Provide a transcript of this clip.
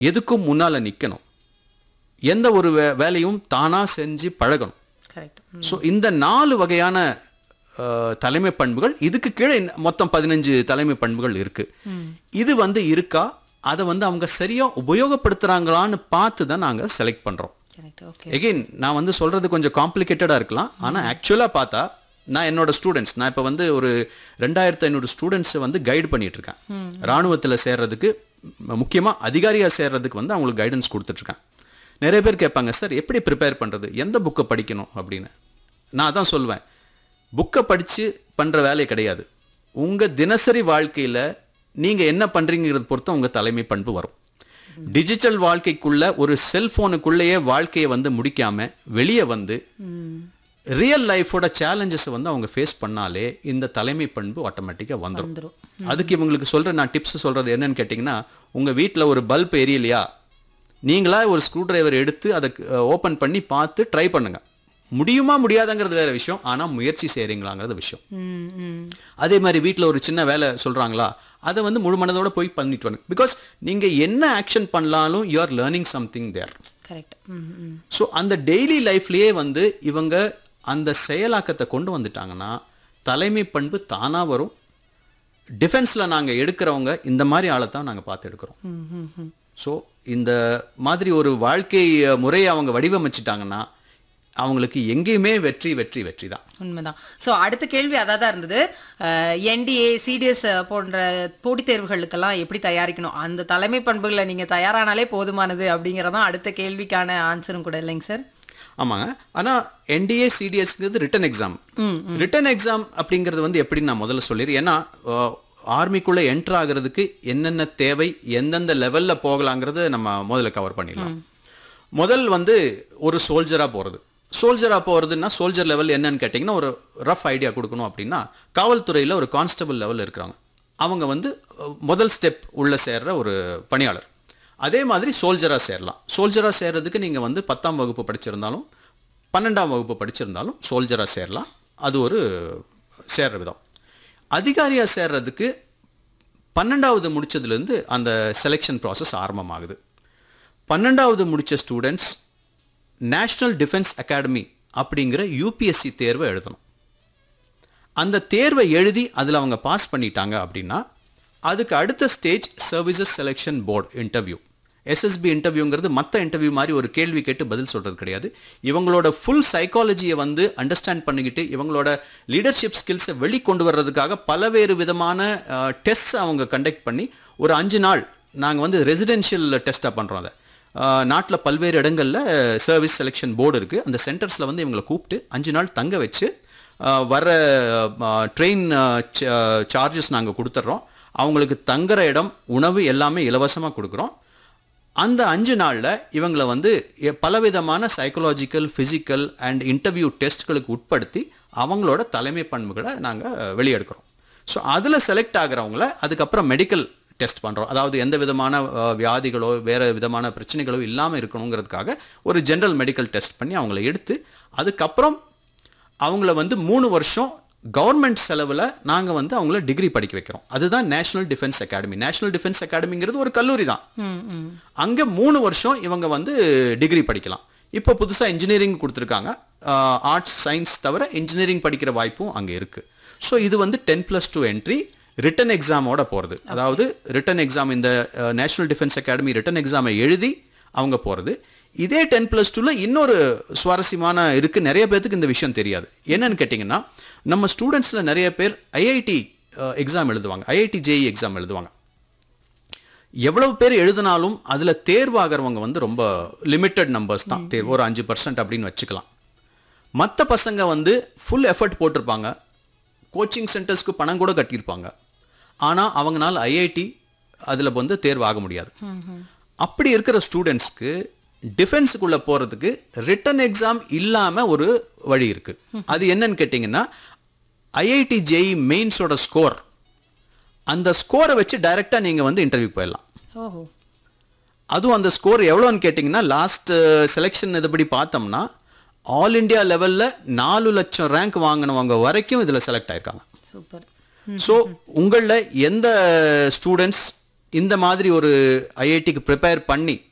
எதுக்கும் முன்னால் நிற்கணும் எந்த ஒரு வே வேலையும் தானாக செஞ்சு பழகணும் கரெக்ட் ஸோ இந்த நாலு வகையான அஹ், தலைமை பண்புகள் இதுக்கு கீழே இன்ன- மொத்தம் பதினஞ்சு தலைமை பண்புகள் இருக்கு இது வந்து இருக்கா அதை வந்து அவங்க சரியா உபயோகப்படுத்துறாங்களான்னு பார்த்து தான் நாங்கள் செலக்ட் பண்றோம் கரெக்ட் ஓகே எகெயின் நான் வந்து சொல்றது கொஞ்சம் காம்ப்ளிகேட்டடாக இருக்கலாம் ஆனால் ஆக்சுவலாக பார்த்தா நான் என்னோட ஸ்டூடெண்ட்ஸ் நான் இப்போ வந்து ஒரு ரெண்டாயிரத்து ஐநூறு ஸ்டூடெண்ட்ஸை வந்து கைடு பண்ணிட்டு இருக்கேன் ராணுவத்தில் சேர்றதுக்கு முக்கியமாக அதிகாரியாக சேர்றதுக்கு வந்து அவங்களுக்கு கைடன்ஸ் கொடுத்துட்ருக்கேன் நிறைய பேர் கேட்பாங்க சார் எப்படி ப்ரிப்பேர் பண்ணுறது எந்த புக்கை படிக்கணும் அப்படின்னு நான் தான் சொல்வேன் புக்கை படித்து பண்ணுற வேலை கிடையாது உங்கள் தினசரி வாழ்க்கையில் நீங்கள் என்ன பண்ணுறீங்கிறது பொறுத்து உங்கள் தலைமை பண்பு வரும் டிஜிட்டல் வாழ்க்கைக்குள்ள ஒரு செல்போனுக்குள்ளேயே வாழ்க்கையை வந்து முடிக்காம வெளியே வந்து ரியல் லைஃபோட சேலஞ்சஸ் வந்து அவங்க ஃபேஸ் பண்ணாலே இந்த தலைமை பண்பு ஆட்டோமேட்டிக்காக வந்துடும் வந்துரும் அதுக்கு இவங்களுக்கு சொல்ற நான் டிப்ஸ் சொல்றது என்னன்னு கேட்டிங்கன்னா உங்க வீட்டில் ஒரு பல்ப் எரியலையா நீங்களா ஒரு ஸ்க்ரூ டிரைவர் எடுத்து அதை ஓப்பன் பண்ணி பார்த்து ட்ரை பண்ணுங்க முடியுமா முடியாதாங்கிறது வேற விஷயம் ஆனா முயற்சி செய்றீங்களாங்கிறது விஷயம் ம் ம் அதே மாதிரி வீட்டில் ஒரு சின்ன வேலை சொல்றாங்களா அதை வந்து முழு மனதோட போய் பண்ணிட்டு வாங்க பிகாஸ் நீங்க என்ன ஆக்ஷன் பண்ணலாலும் you are learning something there correct ம் ம் ஸோ அந்த டெய்லி லைஃப்லயே வந்து இவங்க அந்த செயலாக்கத்தை கொண்டு வந்துட்டாங்கன்னா தலைமை பண்பு தானா வரும் டிஃபென்ஸில் நாங்கள் எடுக்கிறவங்க இந்த மாதிரி ஆளை தான் நாங்கள் பார்த்து எடுக்கிறோம் ம் ம் ம் ஸோ இந்த மாதிரி ஒரு வாழ்க்கை முறையை அவங்க வடிவமைச்சிட்டாங்கன்னா அவங்களுக்கு எங்கேயுமே வெற்றி வெற்றி வெற்றி தான் உண்மைதான் ஸோ அடுத்த கேள்வி அதாக தான் இருந்தது என்டிஏ சிடிஎஸ் போன்ற போட்டித் தேர்வுகளுக்கெல்லாம் எப்படி தயாரிக்கணும் அந்த தலைமை பண்புகளை நீங்கள் தயாரானாலே போதுமானது அப்படிங்கிறதான் அடுத்த கேள்விக்கான ஆன்சரும் கூட இல்லைங்க சார் ஆமாங்க ஆனால் என்டிஏ சிடிஎஸ்ங்கிறது ரிட்டன் எக்ஸாம் ரிட்டன் எக்ஸாம் அப்படிங்கிறது வந்து எப்படின்னு நான் முதல்ல சொல்லிடுறேன் ஏன்னா ஆர்மிக்குள்ளே என்ட்ரு ஆகிறதுக்கு என்னென்ன தேவை எந்தெந்த லெவலில் போகலாங்கிறத நம்ம முதல்ல கவர் பண்ணிடலாம் முதல் வந்து ஒரு சோல்ஜராக போகிறது சோல்ஜராக போகிறதுன்னா சோல்ஜர் லெவல் என்னன்னு கேட்டிங்கன்னா ஒரு ரஃப் ஐடியா கொடுக்கணும் அப்படின்னா காவல்துறையில் ஒரு கான்ஸ்டபிள் லெவல் இருக்கிறாங்க அவங்க வந்து அஹ், முதல் ஸ்டெப் உள்ள சேர்ற ஒரு பணியாளர் அதே மாதிரி சோல்ஜராக சேரலாம் சோல்ஜராக சேர்றதுக்கு நீங்கள் வந்து பத்தாம் வகுப்பு படிச்சிருந்தாலும் பன்னெண்டாம் வகுப்பு படிச்சிருந்தாலும் சோல்ஜராக சேரலாம் அது ஒரு சேர்ற விதம் அதிகாரியாக சேர்றதுக்கு பன்னெண்டாவது முடிச்சதுலேருந்து அந்த செலெக்ஷன் ப்ராசஸ் ஆரம்பமாகுது பன்னெண்டாவது முடிச்ச ஸ்டூடெண்ட்ஸ் நேஷ்னல் டிஃபென்ஸ் அகாடமி அப்படிங்கிற யூபிஎஸ்சி தேர்வை எழுதணும் அந்த தேர்வை எழுதி அதில் அவங்க பாஸ் பண்ணிட்டாங்க அப்படின்னா அதுக்கு அடுத்த stage services selection board interview SSB இன்டர்வியூங்கிறது மற்ற இன்டர்வியூ மாதிரி ஒரு கேள்வி கேட்டு பதில் சொல்கிறது கிடையாது இவங்களோட ஃபுல் சைக்காலஜியை வந்து அண்டர்ஸ்டாண்ட் பண்ணிக்கிட்டு இவங்களோட லீடர்ஷிப் ஸ்கில்ஸை வெளிக்கொண்டு வர்றதுக்காக பலவேறு விதமான டெஸ்ட்ஸ் அவங்க கண்டக்ட் பண்ணி ஒரு அஞ்சு நாள் நாங்கள் வந்து ரெசிடென்ஷியல் டெஸ்ட்டாக பண்ணுறோம் அதை நாட்டில் பல்வேறு இடங்களில் சர்வீஸ் செலெக்ஷன் போர்டு இருக்குது அந்த சென்டர்ஸில் வந்து இவங்களை கூப்பிட்டு அஞ்சு நாள் தங்க வச்சு அஹ், வர ட்ரெயின் சார்ஜஸ் நாங்கள் கொடுத்துட்றோம் அவங்களுக்கு தங்குற இடம் உணவு எல்லாமே இலவசமாக கொடுக்குறோம் அந்த அஞ்சு நாளில் இவங்களை வந்து எ- பலவிதமான சைக்கலாஜிக்கல் ஃபிசிக்கல் அண்ட் இன்டர்வியூ டெஸ்ட்களுக்கு உட்படுத்தி அவங்களோட தலைமை பண்புகளை நாங்கள் வெளியெடுக்கிறோம் ஸோ அதில் செலக்ட் ஆகிறவங்கள அதுக்கப்புறம் மெடிக்கல் டெஸ்ட் பண்ணுறோம் அதாவது எந்த விதமான அஹ், வியாதிகளோ வேறு விதமான பிரச்சனைகளோ இல்லாமல் இருக்கணுங்கிறதுக்காக ஒரு ஜென்ரல் மெடிக்கல் டெஸ்ட் பண்ணி அவங்கள எடுத்து அதுக்கப்புறம் அவங்கள வந்து மூணு வருஷம் கவர்மெண்ட் செலவில் நாங்கள் வந்து அவங்கள டிகிரி படிக்க வைக்கிறோம் அதுதான் national defence academy national defence அகாடமிங்கிறது ஒரு கல்லூரி தான் ம் ம் அங்கே மூணு வருஷம் இவங்க வந்து டிகிரி படிக்கலாம் இப்போ புதுசாக இன்ஜினியரிங் கொடுத்துருக்காங்க ஆர்ட்ஸ் சயின்ஸ் தவிர இன்ஜினியரிங் படிக்கிற வாய்ப்பும் அங்கே இருக்குது ஸோ இது வந்து ten plus two entry written எக்ஸாமோட போகிறது அதாவது ரிட்டன் எக்ஸாம் இந்த நேஷனல் டிஃபென்ஸ் அகாடமி ரிட்டன் எக்ஸாமை எழுதி அவங்க போகிறது இதே டென் ப்ளஸ் டூவில் இன்னொரு சுவாரஸ்யமான இருக்குது நிறைய பேர்த்துக்கு இந்த விஷயம் தெரியாது என்னன்னு கேட்டிங்கன்னா நம்ம ஸ்டூடெண்ட்ஸில் நிறைய பேர் ஐஐடி எக்ஸாம் எழுதுவாங்க ஐஐடி ஜேஇ எக்ஸாம் எழுதுவாங்க எவ்வளவு பேர் எழுதினாலும் அதில் தேர்வாகிறவங்க வந்து ரொம்ப லிமிட்டட் நம்பர்ஸ் தான் தேர்வு ஒரு அஞ்சு பர்சன்ட் அப்படின்னு வச்சுக்கலாம் மற்ற பசங்க வந்து ஃபுல் எஃபர்ட் போட்டிருப்பாங்க கோச்சிங் சென்டர்ஸ்க்கு பணம் கூட கட்டியிருப்பாங்க ஆனால் அவங்களால ஐஐடி அதில் வந்து தேர்வு ஆக முடியாது அப்படி இருக்கிற ஸ்டூடெண்ட்ஸ்க்கு டிஃபென்ஸுக்குள்ளே போகிறதுக்கு ரிட்டன் எக்ஸாம் இல்லாமல் ஒரு வழி இருக்குது அது என்னன்னு கேட்டிங்கன்னா ஐஐடி ஜேஇ மெயின்ஸோட ஸ்கோர் அந்த ஸ்கோரை வச்சு டைரெக்டாக நீங்கள் வந்து இன்டர்வியூ போயிடலாம் ஓஹோ அதுவும் அந்த ஸ்கோர் எவ்வளோன்னு கேட்டிங்கன்னா லாஸ்ட் செலெக்ஷன் இதுபடி பார்த்தோம்னா ஆல் இந்தியா லெவலில் நாலு லட்சம் ரேங்க் வாங்கினவங்க வரைக்கும் இதில் செலக்ட் ஆயிருக்காங்க சூப்பர் ஸோ உங்களில் எந்த ஸ்டூடெண்ட்ஸ் இந்த மாதிரி ஒரு ஐஐடிக்கு ப்ரிப்பேர் பண்ணி